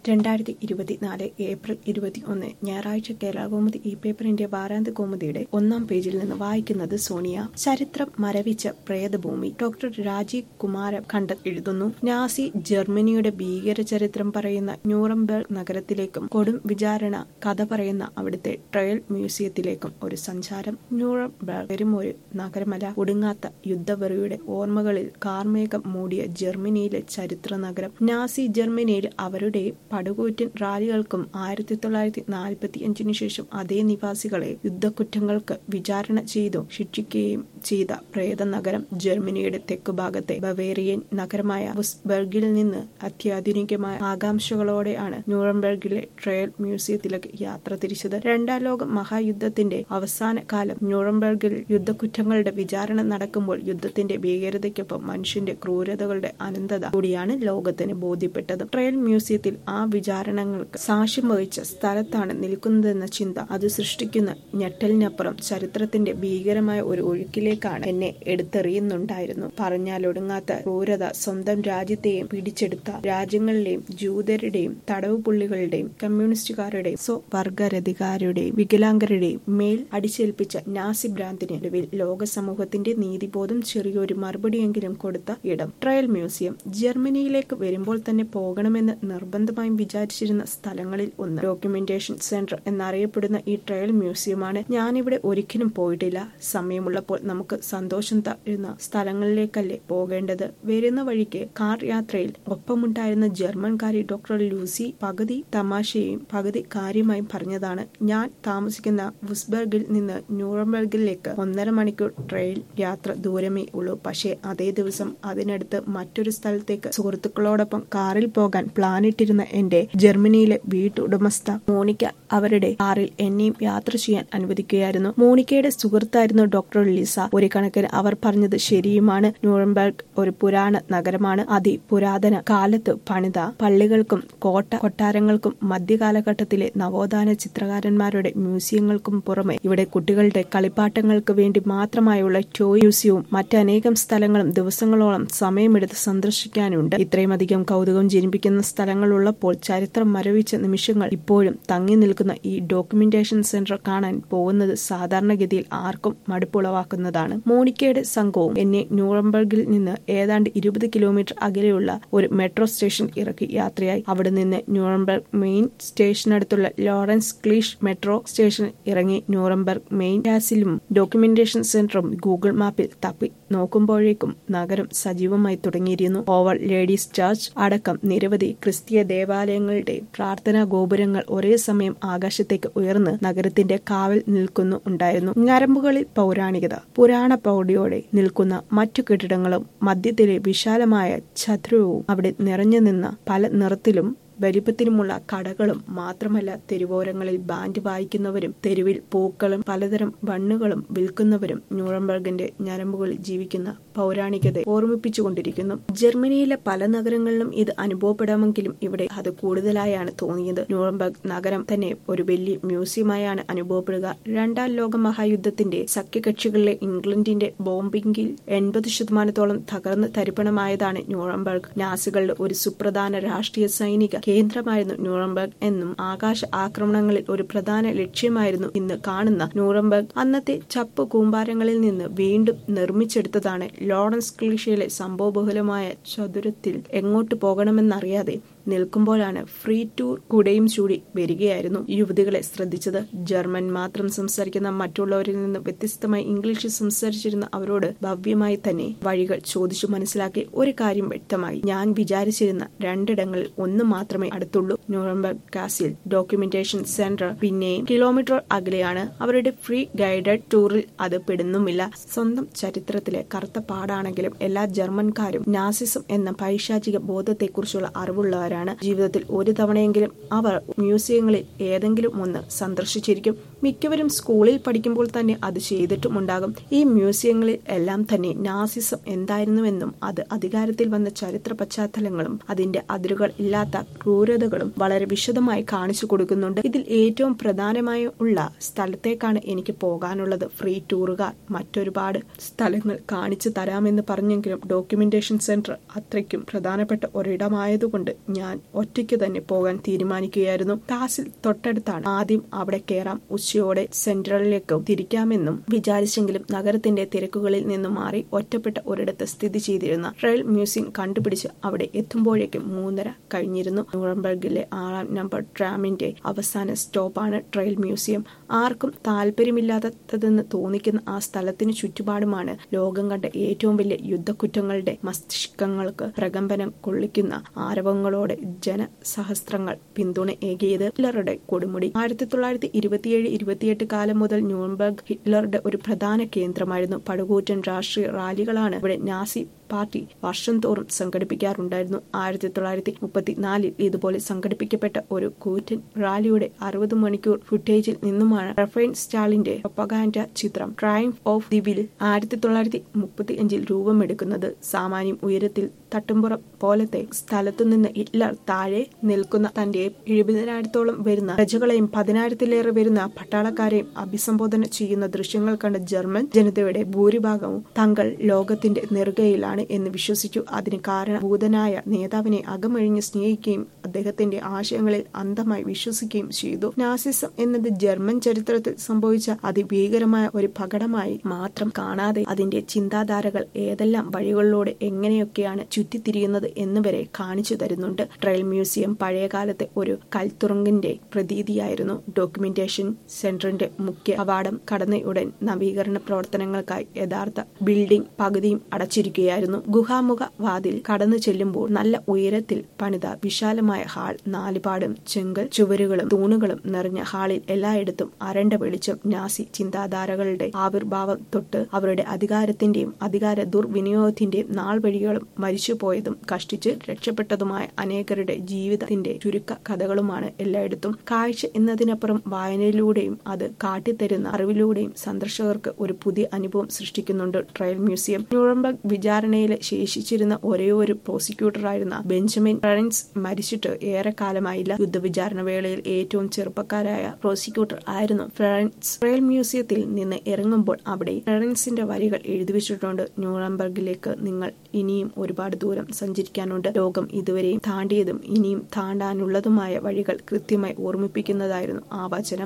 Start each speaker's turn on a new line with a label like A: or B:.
A: രണ്ടായിരത്തി ഇരുപത്തിനാല് ഏപ്രിൽ ഇരുപത്തിയൊന്ന് ഞായറാഴ്ച കേരളകൗമുദി ഈ പേപ്പറിന്റെ വാരാന്ത്യ കൗമുദിയുടെ ഒന്നാം പേജിൽ നിന്ന് വായിക്കുന്നത് സോണിയ ചരിത്രം മരവിച്ച പ്രേതഭൂമി ഡോക്ടർ രാജീവ് കുമാര ഖണ്ഡത് എഴുതുന്നു നാസി ജർമ്മനിയുടെ ഭീകര ചരിത്രം പറയുന്ന ന്യൂറംബർഗ് നഗരത്തിലേക്കും കൊടും വിചാരണ കഥ പറയുന്ന അവിടുത്തെ ട്രയൽ മ്യൂസിയത്തിലേക്കും ഒരു സഞ്ചാരം ന്യൂറംബർഗ് വെറും ഒരു നഗരമല്ല ഒടുങ്ങാത്ത യുദ്ധവെറിയുടെ ഓർമ്മകളിൽ കാർമേഘം മൂടിയ ജർമ്മനിയിലെ ചരിത്ര നഗരം നാസി ജർമ്മനിയിൽ അവരുടെ പടുകൂറ്റൻ റാലികൾക്കും ആയിരത്തി തൊള്ളായിരത്തി നാൽപ്പത്തി അഞ്ചിനു ശേഷം അതേ നിവാസികളെ യുദ്ധക്കുറ്റങ്ങൾക്ക് വിചാരണ ചെയ്തു ശിക്ഷിക്കുകയും ചെയ്ത പ്രേത നഗരം ജർമ്മനിയുടെ തെക്കുഭാഗത്തെ ബവേറിയൻ നഗരമായ വുസ്ബർഗിൽ നിന്ന് അത്യാധുനികമായ ആകാംക്ഷകളോടെയാണ് ന്യൂറംബർഗിലെ ട്രയൽ മ്യൂസിയത്തിലേക്ക് യാത്ര തിരിച്ചത് രണ്ടാം ലോക മഹായുദ്ധത്തിന്റെ അവസാന കാലം ന്യൂറംബർഗിൽ യുദ്ധക്കുറ്റങ്ങളുടെ വിചാരണ നടക്കുമ്പോൾ യുദ്ധത്തിന്റെ ഭീകരതയ്ക്കൊപ്പം മനുഷ്യന്റെ ക്രൂരതകളുടെ അനന്തത കൂടിയാണ് ലോകത്തിന് ബോധ്യപ്പെട്ടത് ട്രയൽ മ്യൂസിയത്തിൽ ആ വിചാരണങ്ങൾക്ക് സാക്ഷ്യം വഹിച്ച സ്ഥലത്താണ് നിൽക്കുന്നതെന്ന ചിന്ത അത് സൃഷ്ടിക്കുന്ന ഞെട്ടലിനപ്പുറം ചരിത്രത്തിന്റെ ഭീകരമായ ഒരു ഒഴുക്കിലേക്കാണ് എന്നെ എടുത്തെറിയുന്നുണ്ടായിരുന്നു പറഞ്ഞാലൊടുങ്ങാത്ത ക്രൂരത സ്വന്തം രാജ്യത്തെയും പിടിച്ചെടുത്ത രാജ്യങ്ങളിലെയും ജൂതരുടെയും തടവ് പുള്ളികളുടെയും കമ്മ്യൂണിസ്റ്റുകാരുടെയും സ്വവർഗരധികാരുടെയും വികലാംഗരുടെയും മേൽ അടിച്ചേൽപ്പിച്ച നാസി ഭ്രാന്തിന് ഒടുവിൽ ലോക സമൂഹത്തിന്റെ നീതിബോധം ചെറിയൊരു മറുപടിയെങ്കിലും കൊടുത്ത ഇടം ട്രയൽ മ്യൂസിയം ജർമ്മനിയിലേക്ക് വരുമ്പോൾ തന്നെ പോകണമെന്ന് നിർബന്ധമായും വിചാരിച്ചിരുന്ന സ്ഥലങ്ങളിൽ ഒന്ന് ഡോക്യുമെന്റേഷൻ സെന്റർ എന്നറിയപ്പെടുന്ന ഈ ട്രയൽ മ്യൂസിയമാണ് ഞാനിവിടെ ഒരിക്കലും പോയിട്ടില്ല സമയമുള്ളപ്പോൾ നമുക്ക് സന്തോഷം തരുന്ന സ്ഥലങ്ങളിലേക്കല്ലേ പോകേണ്ടത് വരുന്ന വഴിക്ക് കാർ യാത്രയിൽ ഒപ്പമുണ്ടായിരുന്ന ജർമ്മൻകാരി ഡോക്ടർ ലൂസി പകുതി തമാശയും പകുതി കാര്യമായും പറഞ്ഞതാണ് ഞാൻ താമസിക്കുന്ന വുസ്ബർഗിൽ നിന്ന് ന്യൂറംബർഗിലേക്ക് ഒന്നര മണിക്കൂർ ട്രെയിൻ യാത്ര ദൂരമേ ഉള്ളൂ പക്ഷേ അതേ ദിവസം അതിനടുത്ത് മറ്റൊരു സ്ഥലത്തേക്ക് സുഹൃത്തുക്കളോടൊപ്പം കാറിൽ പോകാൻ പ്ലാനിട്ടിരുന്ന എന്റെ ജർമ്മനിയിലെ വീട്ടുടമസ്ഥ മോണിക്ക അവരുടെ കാറിൽ എന്നെയും യാത്ര ചെയ്യാൻ അനുവദിക്കുകയായിരുന്നു മോണിക്കയുടെ സുഹൃത്തായിരുന്നു ഡോക്ടർ ലിസ ഒരു കണക്കിന് അവർ പറഞ്ഞത് ശരിയുമാണ് ന്യൂറംബർഗ് ഒരു പുരാണ നഗരമാണ് അതിപുരാതന കാലത്ത് പണിത പള്ളികൾക്കും കോട്ട കൊട്ടാരങ്ങൾക്കും മധ്യകാലഘട്ടത്തിലെ നവോത്ഥാന ചിത്രകാരന്മാരുടെ മ്യൂസിയങ്ങൾക്കും പുറമെ ഇവിടെ കുട്ടികളുടെ കളിപ്പാട്ടങ്ങൾക്ക് വേണ്ടി മാത്രമായുള്ള ടോയ് മ്യൂസിയവും മറ്റനേകം സ്ഥലങ്ങളും ദിവസങ്ങളോളം സമയമെടുത്ത് സന്ദർശിക്കാനുണ്ട് ഇത്രയുമധികം കൗതുകം ജനിപ്പിക്കുന്ന സ്ഥലങ്ങളുള്ളപ്പോൾ ചരിത്രം മരവിച്ച നിമിഷങ്ങൾ ഇപ്പോഴും തങ്ങി നിൽക്കുന്ന ഈ ഡോക്യുമെന്റേഷൻ സെന്റർ കാണാൻ പോകുന്നത് സാധാരണഗതിയിൽ ആർക്കും മടുപ്പുളവാക്കുന്നതാണ് മോണിക്കയുടെ സംഘവും എന്നെ ന്യൂറംബർഗിൽ നിന്ന് ഏതാണ്ട് ഇരുപത് കിലോമീറ്റർ അകലെയുള്ള ഒരു മെട്രോ സ്റ്റേഷൻ ഇറക്കി യാത്രയായി അവിടെ നിന്ന് ന്യൂറംബർഗ് മെയിൻ സ്റ്റേഷനടുത്തുള്ള ലോറൻസ് ക്ലീഷ് മെട്രോ സ്റ്റേഷൻ ഇറങ്ങി ന്യൂറംബർഗ് മെയിൻ കാസിലും ഡോക്യുമെന്റേഷൻ സെന്ററും ഗൂഗിൾ മാപ്പിൽ തപ്പി നോക്കുമ്പോഴേക്കും നഗരം സജീവമായി തുടങ്ങിയിരുന്നു ഓവർ ലേഡീസ് ചർച്ച് അടക്കം നിരവധി ക്രിസ്തീയ ദേവാലയങ്ങളുടെ പ്രാർത്ഥനാ ഗോപുരങ്ങൾ ഒരേ സമയം ആകാശത്തേക്ക് ഉയർന്ന് നഗരത്തിന്റെ കാവൽ നിൽക്കുന്നു ഉണ്ടായിരുന്നു ഞരമ്പുകളിൽ പൗരാണികത പുരാണ പ്രൗഢിയോടെ നിൽക്കുന്ന മറ്റു കെട്ടിടങ്ങളും മധ്യത്തിലെ വിശാലമായ ഛദ്രവും അവിടെ നിറഞ്ഞു നിന്ന പല നിറത്തിലും വലിപ്പത്തിലുമുള്ള കടകളും മാത്രമല്ല തെരുവോരങ്ങളിൽ ബാൻഡ് വായിക്കുന്നവരും തെരുവിൽ പൂക്കളും പലതരം ബണ്ണുകളും വിൽക്കുന്നവരും ന്യൂറംബർഗിന്റെ ഞരമ്പുകളിൽ ജീവിക്കുന്ന പൗരാണികത ഓർമ്മിപ്പിച്ചുകൊണ്ടിരിക്കുന്നു ജർമ്മനിയിലെ പല നഗരങ്ങളിലും ഇത് അനുഭവപ്പെടാമെങ്കിലും ഇവിടെ അത് കൂടുതലായാണ് തോന്നിയത് ന്യൂറംബർഗ് നഗരം തന്നെ ഒരു വലിയ മ്യൂസിയമായാണ് അനുഭവപ്പെടുക രണ്ടാം ലോക മഹായുദ്ധത്തിന്റെ സഖ്യകക്ഷികളിലെ ഇംഗ്ലണ്ടിന്റെ ബോംബിംഗിൽ എൺപത് ശതമാനത്തോളം തകർന്ന് തരിപ്പണമായതാണ് ന്യൂറംബർഗ് നാസികളുടെ ഒരു സുപ്രധാന രാഷ്ട്രീയ സൈനിക കേന്ദ്രമായിരുന്നു ന്യൂറംബർഗ് എന്നും ആകാശ ആക്രമണങ്ങളിൽ ഒരു പ്രധാന ലക്ഷ്യമായിരുന്നു ഇന്ന് കാണുന്ന ന്യൂറംബർഗ് അന്നത്തെ ചപ്പ് കൂമ്പാരങ്ങളിൽ നിന്ന് വീണ്ടും നിർമ്മിച്ചെടുത്തതാണ് ലോറൻസ് ക്ലീഷയിലെ സംഭവബഹുലമായ ചതുരത്തിൽ എങ്ങോട്ട് പോകണമെന്നറിയാതെ നിൽക്കുമ്പോഴാണ് ഫ്രീ ടൂർ കുടയും ചൂടി വരികയായിരുന്നു യുവതികളെ ശ്രദ്ധിച്ചത് ജർമ്മൻ മാത്രം സംസാരിക്കുന്ന മറ്റുള്ളവരിൽ നിന്ന് വ്യത്യസ്തമായി ഇംഗ്ലീഷ് സംസാരിച്ചിരുന്ന അവരോട് ഭവ്യമായി തന്നെ വഴികൾ ചോദിച്ചു മനസ്സിലാക്കി ഒരു കാര്യം വ്യക്തമായി ഞാൻ വിചാരിച്ചിരുന്ന രണ്ടിടങ്ങളിൽ ഒന്ന് മാത്രമേ അടുത്തുള്ളൂ ന്യൂറംബർഗ് കാസിൽ ഡോക്യുമെന്റേഷൻ സെന്റർ പിന്നെയും കിലോമീറ്റർ അകലെയാണ് അവരുടെ ഫ്രീ ഗൈഡഡ് ടൂറിൽ അത് പെടുന്നുമില്ല സ്വന്തം ചരിത്രത്തിലെ കറുത്ത പാടാണെങ്കിലും എല്ലാ ജർമ്മൻകാരും നാസിസം എന്ന പൈശാചിക ബോധത്തെക്കുറിച്ചുള്ള അറിവുള്ളവരാണ് ജീവിതത്തിൽ ഒരു തവണയെങ്കിലും അവർ മ്യൂസിയങ്ങളിൽ ഏതെങ്കിലും ഒന്ന് സന്ദർശിച്ചിരിക്കും മിക്കവരും സ്കൂളിൽ പഠിക്കുമ്പോൾ തന്നെ അത് ചെയ്തിട്ടുമുണ്ടാകും ഈ മ്യൂസിയങ്ങളിൽ എല്ലാം തന്നെ നാസിസം എന്തായിരുന്നുവെന്നും അത് അധികാരത്തിൽ വന്ന ചരിത്ര പശ്ചാത്തലങ്ങളും അതിന്റെ അതിരുകൾ ഇല്ലാത്ത ക്രൂരതകളും വളരെ വിശദമായി കാണിച്ചു കൊടുക്കുന്നുണ്ട് ഇതിൽ ഏറ്റവും പ്രധാനമായി ഉള്ള സ്ഥലത്തേക്കാണ് എനിക്ക് പോകാനുള്ളത് ഫ്രീ ടൂറുകാർ മറ്റൊരുപാട് സ്ഥലങ്ങൾ കാണിച്ചു തരാമെന്ന് പറഞ്ഞെങ്കിലും ഡോക്യുമെന്റേഷൻ സെന്റർ അത്രയ്ക്കും പ്രധാനപ്പെട്ട ഒരിടമായതുകൊണ്ട് ഞാൻ ഒറ്റയ്ക്ക് തന്നെ പോകാൻ തീരുമാനിക്കുകയായിരുന്നു കാസിൽ തൊട്ടടുത്താണ് ആദ്യം അവിടെ കയറാം ഉച്ചയോടെ സെൻട്രലിലേക്ക് തിരിക്കാമെന്നും വിചാരിച്ചെങ്കിലും നഗരത്തിന്റെ തിരക്കുകളിൽ നിന്നും മാറി ഒറ്റപ്പെട്ട ഒരിടത്ത് സ്ഥിതി ചെയ്തിരുന്ന ട്രയൽ മ്യൂസിയം കണ്ടുപിടിച്ച് അവിടെ എത്തുമ്പോഴേക്കും മൂന്നര കഴിഞ്ഞിരുന്നു ന്യൂറംബർഗിലെ ആറാം നമ്പർ ട്രാമിന്റെ അവസാന സ്റ്റോപ്പാണ് ട്രയൽ മ്യൂസിയം ആർക്കും താല്പര്യമില്ലാത്തതെന്ന് തോന്നിക്കുന്ന ആ സ്ഥലത്തിന് ചുറ്റുപാടുമാണ് ലോകം കണ്ട ഏറ്റവും വലിയ യുദ്ധക്കുറ്റങ്ങളുടെ മസ്തിഷ്കങ്ങൾക്ക് പ്രകമ്പനം കൊള്ളിക്കുന്ന ആരവങ്ങളോടെ ജനസഹസ്രങ്ങൾ പിന്തുണ ഏകിയത് ഹിറ്റ്ലറുടെ കൊടുമുടി ആയിരത്തി തൊള്ളായിരത്തി ഇരുപത്തിയേഴ് ഇരുപത്തിയെട്ട് കാലം മുതൽ ന്യൂംബർഗ് ഹിറ്റ്ലറുടെ ഒരു പ്രധാന കേന്ദ്രമായിരുന്നു പടുകൂറ്റൻ രാഷ്ട്രീയ റാലികളാണ് ഇവിടെ നാസി പാർട്ടി വർഷം തോറും സംഘടിപ്പിക്കാറുണ്ടായിരുന്നു ആയിരത്തി തൊള്ളായിരത്തി മുപ്പത്തിനാലിൽ ഇതുപോലെ സംഘടിപ്പിക്കപ്പെട്ട ഒരു കൂറ്റൻ റാലിയുടെ അറുപത് മണിക്കൂർ ഫുട്ടേജിൽ നിന്നുമാണ് റഫൈൻ സ്റ്റാലിന്റെ പ്രൊപ്പഗാൻഡ ചിത്രം ട്രയംഫ് ഓഫ് ദി വിൽ ആയിരത്തി തൊള്ളായിരത്തി മുപ്പത്തി അഞ്ചിൽ രൂപമെടുക്കുന്നത് സാമാന്യം ഉയരത്തിൽ തട്ടുംപുറം പോലത്തെ സ്ഥലത്തുനിന്ന് ഹിറ്റ്ലർ താഴെ നിൽക്കുന്ന തന്റെ എഴുപതിനായിരത്തോളം വരുന്ന പ്രജകളെയും പതിനായിരത്തിലേറെ വരുന്ന പട്ടാളക്കാരെയും അഭിസംബോധന ചെയ്യുന്ന ദൃശ്യങ്ങൾ കണ്ട ജർമ്മൻ ജനതയുടെ ഭൂരിഭാഗവും തങ്ങൾ ലോകത്തിന്റെ നെറുകയിലാണ് എന്ന് വിശ്വസിച്ചു അതിന് കാരണഭൂതനായ നേതാവിനെ അകമഴിഞ്ഞ് സ്നേഹിക്കുകയും അദ്ദേഹത്തിന്റെ ആശയങ്ങളിൽ അന്ധമായി വിശ്വസിക്കുകയും ചെയ്തു നാസിസം എന്നത് ജർമ്മൻ ചരിത്രത്തിൽ സംഭവിച്ച അതിഭീകരമായ ഒരു പകടമായി മാത്രം കാണാതെ അതിന്റെ ചിന്താധാരകൾ ഏതെല്ലാം വഴികളിലൂടെ എങ്ങനെയൊക്കെയാണ് ചുറ്റിത്തിരിയുന്നത് എന്നുവരെ കാണിച്ചു തരുന്നുണ്ട് ട്രയൽ മ്യൂസിയം പഴയകാലത്തെ ഒരു കൽത്തുറങ്കിന്റെ പ്രതീതിയായിരുന്നു ഡോക്യുമെന്റേഷൻ സെന്ററിന്റെ മുഖ്യ കവാടം കടന്നയുടൻ നവീകരണ പ്രവർത്തനങ്ങൾക്കായി യഥാർത്ഥ ബിൽഡിംഗ് പകുതിയും അടച്ചിരിക്കുകയായിരുന്നു ഗുഹാമുഖ വാതിൽ കടന്നു ചെല്ലുമ്പോൾ നല്ല ഉയരത്തിൽ പണിത വിശാലമായ ഹാൾ നാലുപാടും ചെങ്കൽ ചുവരുകളും തൂണുകളും നിറഞ്ഞ ഹാളിൽ എല്ലായിടത്തും അരണ്ട വെളിച്ചം നാസി ചിന്താധാരകളുടെ ആവിർഭാവം തൊട്ട് അവരുടെ അധികാരത്തിന്റെയും അധികാര ദുർവിനിയോഗത്തിന്റെയും നാൾ വഴികളും മരിച്ചുപോയതും കഷ്ടിച്ച് രക്ഷപ്പെട്ടതുമായ അനേകരുടെ ജീവിതത്തിന്റെ ചുരുക്ക കഥകളുമാണ് എല്ലായിടത്തും കാഴ്ച എന്നതിനപ്പുറം വായനയിലൂടെയും അത് കാട്ടിത്തരുന്ന അറിവിലൂടെയും സന്ദർശകർക്ക് ഒരു പുതിയ അനുഭവം സൃഷ്ടിക്കുന്നുണ്ട് ട്രയൽ മ്യൂസിയം ന്യൂറംബർഗ് വിചാരണയിലെ ശേഷിച്ചിരുന്ന ഒരേ ഒരു പ്രോസിക്യൂട്ടറായിരുന്ന ബെഞ്ചമിൻ ഫ്രൻസ് മരിച്ചിട്ട് ഏറെക്കാലമായില്ല യുദ്ധവിചാരണ വേളയിൽ ഏറ്റവും ചെറുപ്പക്കാരായ പ്രോസിക്യൂട്ടർ ആയിരുന്നു ഫ്രാൻസ് ട്രയൽ മ്യൂസിയത്തിൽ നിന്ന് ഇറങ്ങുമ്പോൾ അവിടെ ഫ്രാൻസിന്റെ വരികൾ എഴുതി വെച്ചിട്ടുണ്ട് ന്യൂറംബർഗിലേക്ക് നിങ്ങൾ ഇനിയും ഒരുപാട് ദൂരം സഞ്ചരിക്കാനുണ്ട് ലോകം ഇതുവരെയും താണ്ടിയതും ഇനിയും താണ്ടാനുള്ളതുമായ വഴികൾ കൃത്യമായി ഓർമ്മിപ്പിക്കുന്നതായിരുന്നു ആ വചനം